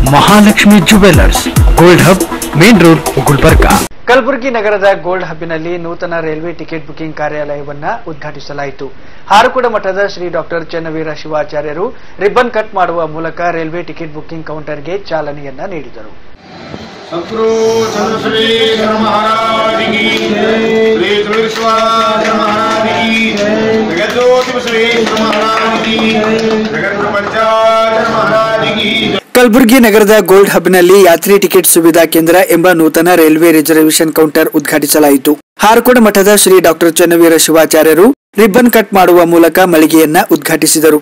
Mahalakshmi jewellers gold hub main road Gulbarga Kalaburagi ನಗರದ gold ಹಬ್ಬಿನಲ್ಲಿ ನೂತನ railway ticket booking ಕಾರ್ಯಾಲಯವನ್ನ ಉದ್ಘಾಟಿಸಲಾಯಿತು ಹಾರಕುಡ ಮಠದ ಶ್ರೀ ಡಾಕ್ಟರ್ ಚನ್ನವೀರ ಶಿವಾಚಾರ್ಯರು ರಿಬ್ಬನ್ ಕಟ್ ಮಾಡುವ ಮೂಲಕ ರೈಲ್ವೆ ಟಿಕೆಟ್ ಬುಕಿಂಗ್ ಕೌಂಟರ್ಗೆ ಚಾಲನೆಯನ್ನ ನೀಡಿದರು सतगुरु चंद्रश्री धर्म महाराज की श्री तुलसीश्वर महाराज की जगज्योति श्री महाराज की जगत पंचायत महाराज की ಕಲಬುರಗಿ ನಗರದ ಗೋಲ್ಡ್ ಹಬ್ನಲ್ಲಿ ಯಾತ್ರಿ ಟಿಕೆಟ್ ಸುವಿಧಾ ಕೇಂದ್ರ ಎಂಬ ನೂತನ ರೈಲ್ವೆ ರಿಸರ್ವೇಶನ್ ಕೌಂಟರ್ ಉದ್ಘಾಟಿಸಲಾಯಿತು ಹಾರಕೋಡ ಮಠದ ಶ್ರೀ ಡಾಕ್ಟರ್ ಚನ್ನವೀರ ಶಿವಾಚಾರ್ಯರು ರಿಬ್ಬನ್ ಕಟ್ ಮಾಡುವ ಮೂಲಕ ಮಳಿಗೆಯನ್ನ ಉದ್ಘಾಟಿಸಿದರು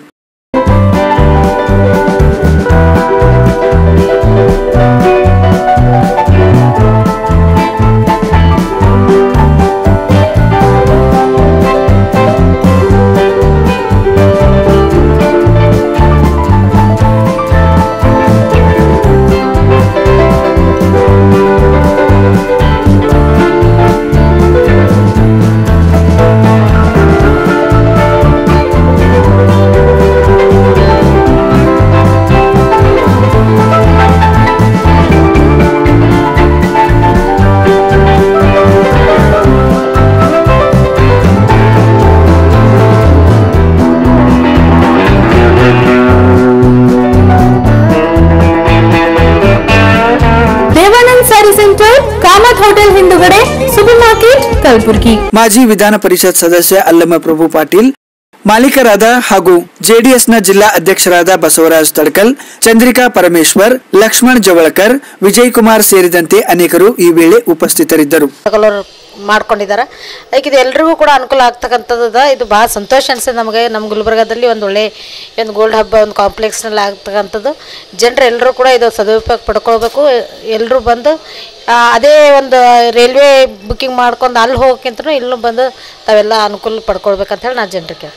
ದೇವಾನಂದ್ ಸ್ಯಾರಿ ಸೆಂಟರ್ ಕಾಮತ್ ಹೋಟೆಲ್ ಹಿಂದುಗಡೆ ಸೂಪರ್ ಮಾರ್ಕೆಟ್ ಕಲಬುರಗಿ ಮಾಜಿ ವಿಧಾನ ಪರಿಷತ್ ಸದಸ್ಯ ಅಲ್ಲಮ ಪ್ರಭು ಪಾಟೀಲ್ ಮಾಲೀಕರಾದ ಹಾಗೂ ಜೆಡಿಎಸ್ನ ಜಿಲ್ಲಾ ಅಧ್ಯಕ್ಷರಾದ ಬಸವರಾಜ್ ತಡ್ಕಲ್ ಚಂದ್ರಿಕಾ ಪರಮೇಶ್ವರ್ ಲಕ್ಷ್ಮಣ್ ಜವಳಕರ್ ವಿಜಯ್ ಕುಮಾರ್ ಸೇರಿದಂತೆ ಅನೇಕರು ಈ ವೇಳೆ ಉಪಸ್ಥಿತರಿದ್ದರು ಕಲರ್ ಮಾಡ್ಕೊಂಡಿದ್ದಾರೆ ಅದಕ್ಕೆ ಇದು ಎಲ್ರಿಗೂ ಕೂಡ ಅನುಕೂಲ ಆಗ್ತಕ್ಕಂಥದ್ದು ಇದು ಭಾಳ ಸಂತೋಷ ಅನಿಸ್ತದೆ ನಮಗೆ ನಮ್ಮ ಗುಲ್ಬರ್ಗಾದಲ್ಲಿ ಒಂದು ಒಳ್ಳೆ ಒಂದು ಗೋಲ್ಡ್ ಹಬ್ಬ ಒಂದು ಕಾಂಪ್ಲೆಕ್ಸ್ನಲ್ಲಿ ಆಗ್ತಕ್ಕಂಥದ್ದು ಜನರು ಎಲ್ಲರೂ ಕೂಡ ಇದು ಸದುಪಯೋಗ ಪಡ್ಕೊಳ್ಬೇಕು ಎಲ್ಲರೂ ಬಂದು ಆ, ಅದೇ ಒಂದು ರೈಲ್ವೆ ಬುಕ್ಕಿಂಗ್ ಮಾಡ್ಕೊಂಡು ಅಲ್ಲಿ ಹೋಗೋಕ್ಕಿಂತ ಇಲ್ಲೂ ಬಂದು ತಾವೆಲ್ಲ ಅನುಕೂಲ ಪಡ್ಕೊಳ್ಬೇಕಂತ ಹೇಳಿ ನಾನು ಜನರಿಗೆ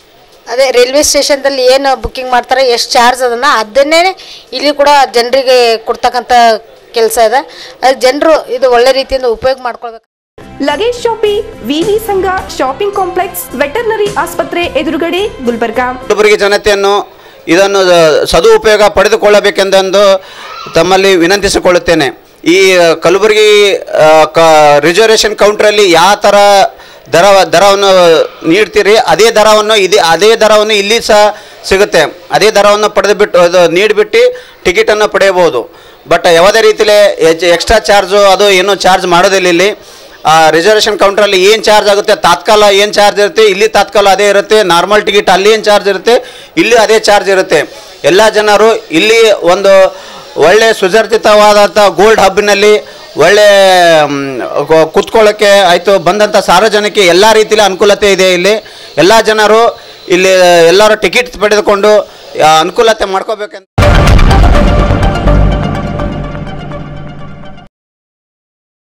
ಅದೇ ರೈಲ್ವೆ ಸ್ಟೇಷನ್ದಲ್ಲಿ ಏನು ಬುಕ್ಕಿಂಗ್ ಮಾಡ್ತಾರೆ ಎಷ್ಟು ಚಾರ್ಜ್ ಅದನ್ನು ಅದನ್ನೇ ಇಲ್ಲಿ ಕೂಡ ಜನರಿಗೆ ಕೊಡ್ತಕ್ಕಂಥ ಕೆಲಸ ಇದೆ ಅದು ಜನರು ಇದು ಒಳ್ಳೆ ರೀತಿಯಿಂದ ಉಪಯೋಗ ಮಾಡ್ಕೊಳ್ಬೇಕು ಲಗೇಜ್ ಶಾಪಿ ವಿವಿ ಸಂಘ ಶಾಪಿಂಗ್ ಕಾಂಪ್ಲೆಕ್ಸ್ ವೆಟರ್ನರಿ ಆಸ್ಪತ್ರೆ ಎದುರುಗಡೆ ಗುಲ್ಬರ್ಗಾ ಕಲಬುರಗಿ ಜನತೆಯನ್ನು ಇದನ್ನು ಸದುಪಯೋಗ ಪಡೆದುಕೊಳ್ಳಬೇಕೆಂದು ತಮ್ಮಲ್ಲಿ ವಿನಂತಿಸಿಕೊಳ್ಳುತ್ತೇನೆ ಈ ಕಲಬುರಗಿ ಆ, ಕ ರಿಸರ್ವೇಷನ್ ಕೌಂಟ್ರಲ್ಲಿ ಯಾವ ಥರ ದರ ದರವನ್ನು ನೀಡ್ತೀರಿ ಅದೇ ದರವನ್ನು ಇದೆ ಅದೇ ದರವನ್ನು ಇಲ್ಲಿ ಸಹ ಸಿಗುತ್ತೆ ಅದೇ ದರವನ್ನು ಪಡೆದು ಬಿಟ್ಟು ಅದು ನೀಡಿಬಿಟ್ಟು ಟಿಕೆಟನ್ನು ಪಡೆಯಬಹುದು ಬಟ್ ಯಾವುದೇ ರೀತಿಯಲ್ಲಿ ಎಕ್ಸ್ಟ್ರಾ ಚಾರ್ಜು ಅದು ಏನೂ ಚಾರ್ಜ್ ಮಾಡೋದಿಲ್ಲ ಇಲ್ಲಿ ರಿಸರ್ವೇಷನ್ ಕೌಂಟ್ರಲ್ಲಿ ಏನು ಚಾರ್ಜ್ ಆಗುತ್ತೆ ತಾತ್ಕಾಲ ಏನು ಚಾರ್ಜ್ ಇರುತ್ತೆ ಇಲ್ಲಿ ತಾತ್ಕಾಲ ಅದೇ ಇರುತ್ತೆ ನಾರ್ಮಲ್ ಟಿಕೆಟ್ ಅಲ್ಲಿ ಏನು ಚಾರ್ಜ್ ಇರುತ್ತೆ ಇಲ್ಲಿ ಅದೇ ಚಾರ್ಜ್ ಇರುತ್ತೆ ಎಲ್ಲ ಜನರು ಇಲ್ಲಿ ಒಂದು ಒಳ್ಳೆ ಸುಸರ್ಜಿತವಾದಂಥ ಗೋಲ್ಡ್ ಹಬ್ಬಿನಲ್ಲಿ ಒಳ್ಳೆ ಮ್, ಗೊ- ಕುತ್ಕೊಳ್ಳೋಕ್ಕೆ ಆಯಿತು ಬಂದಂಥ ಸಾರ್ವಜನಿಕ ಎಲ್ಲ ರೀತಿಯಲ್ಲಿ ಅನುಕೂಲತೆ ಇದೆ ಇಲ್ಲಿ ಎಲ್ಲ ಜನರು ಇಲ್ಲಿ ಎಲ್ಲರೂ ಟಿಕೆಟ್ ಪಡೆದುಕೊಂಡು ಆ, ಅನುಕೂಲತೆ ಮಾಡ್ಕೋಬೇಕಂತ